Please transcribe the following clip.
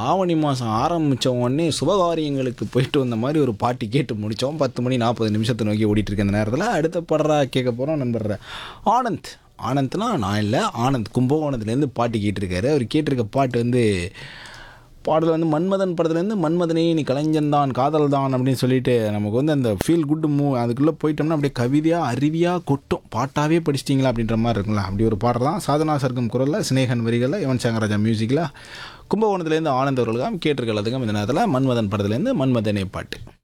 ஆவணி மாதம் ஆரம்பித்த உடனே சுபகாரியங்களுக்கு போயிட்டு வந்த மாதிரி ஒரு பாட்டு கேட்டு முடித்தோம் பத்து மணி நாற்பது நிமிஷத்தை நோக்கி ஓடிட்டு இருக்க இந்த நேரத்தில் அடுத்த படுறா கேட்க போகிறோம் நண்பர் ஆனந்த் ஆனந்த்னா நான் இல்லை ஆனந்த் கும்பகோணத்துலேருந்து பாட்டு கேட்டிருக்காரு அவர் கேட்டிருக்க பாட்டு வந்து பாடல் வந்து மன்மதன் படத்துலேருந்து மன்மதனே நீ கலைஞன்தான் காதல் தான் அப்படின்னு சொல்லிட்டு நமக்கு வந்து அந்த ஃபீல் குட் மூ அதுக்குள்ளே போயிட்டோம்னா அப்படியே கவிதையாக அருவியாக கொட்டும் பாட்டாவே படிச்சிட்டிங்களா அப்படின்ற மாதிரி இருக்குங்களா அப்படி ஒரு பாடல் தான் சாதனா சர்க்கம் குரலில் சினேகன் வரிகளில் யுவன் சங்கராஜா மியூசிக்கில் கும்பகோணத்துலேருந்து ஆனந்த் அவர்களுக்காக கேட்டிருக்க எல்லாத்துக்கும் இந்த நேரத்தில் மன்மதன் படத்துலேருந்து மன்மதனே பாட்டு